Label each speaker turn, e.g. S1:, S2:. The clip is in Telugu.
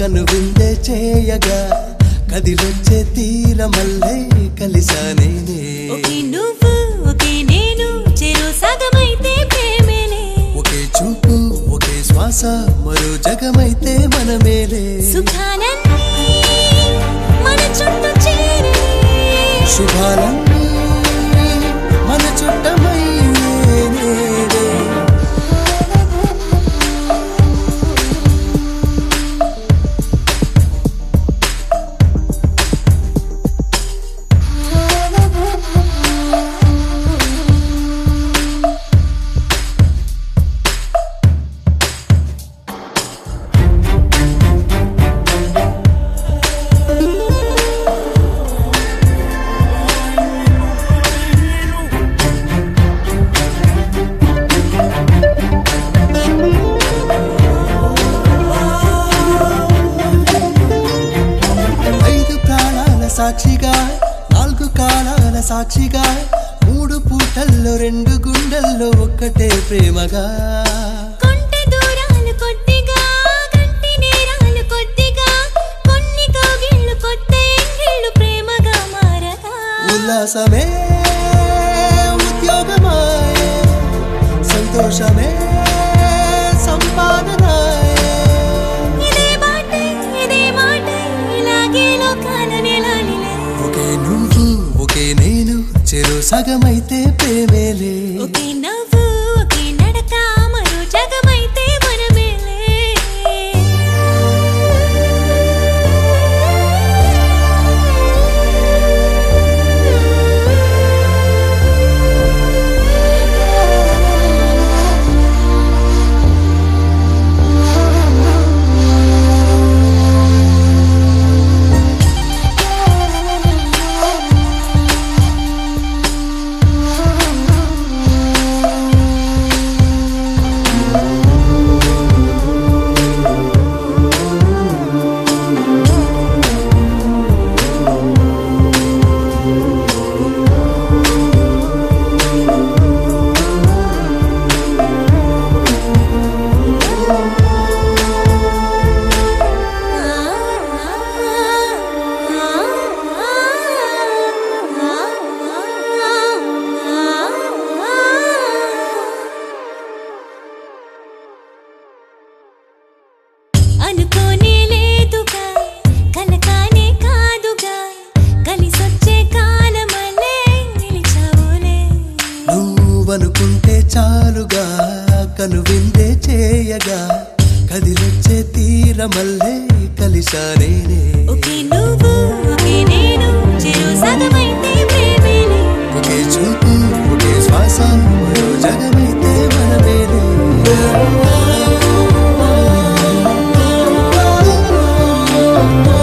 S1: కను విందే చేయగా కదిలొచ్చే తీరమల్లే కలిసానేనే
S2: ఒకే నువ్వు ఒకే నేను చెరో సగమైతే ప్రేమేలే
S1: ఒకే చూపు ఒకే శ్వాస మరో జగమైతే మనమేలే
S2: సుఖాలన్నీ మన చుట్టూ చేరే
S1: శుభాలన్నీ మన చుట్టమయ్యేనే ఐదు ప్రాణాల సాక్షిగా నాలుగు కాలాల సాక్షిగా మూడు పూటల్లో రెండు గుండెల్లో ఒక్కటే ప్రేమగా
S2: కొంటె దూరాలు కొద్దిగా గంటి నేరాలు కొద్దిగా కొన్ని కౌగిళ్ళు కొత్త ఎంగిళ్ళు ప్రేమగా మారగా
S1: ఉల్లాసమే ఉద్యోగమాయే సంతోషమే సంపాదనాయే
S2: ఇదే బాటే ఇదే మాటే ఇలాగే లోకాల నెలాలిలే
S1: ఒకే నువ్వు ఒకే నేను చెరు సగమైతే ప్రేమేలే
S2: ఒకే నవ్వు ఒకే నడక మరో జగమైతే మనమేలే అనుకోనే లేదుగా కలకానే కాదుగా కలిసొచ్చే కాలమలే నిలిచావులే
S1: నువ్వనుకుంటే చాలుగా కను విందే చేయగా కదిలొచ్చే తీరమల్లే కలిసానేనే
S2: ఒకే నువ్వు ఒకే నేను చెరు సగమైతే ప్రేమేలే
S1: ఒకే చూపు ఒకే శ్వాస మరో జగమైతే మనమేలే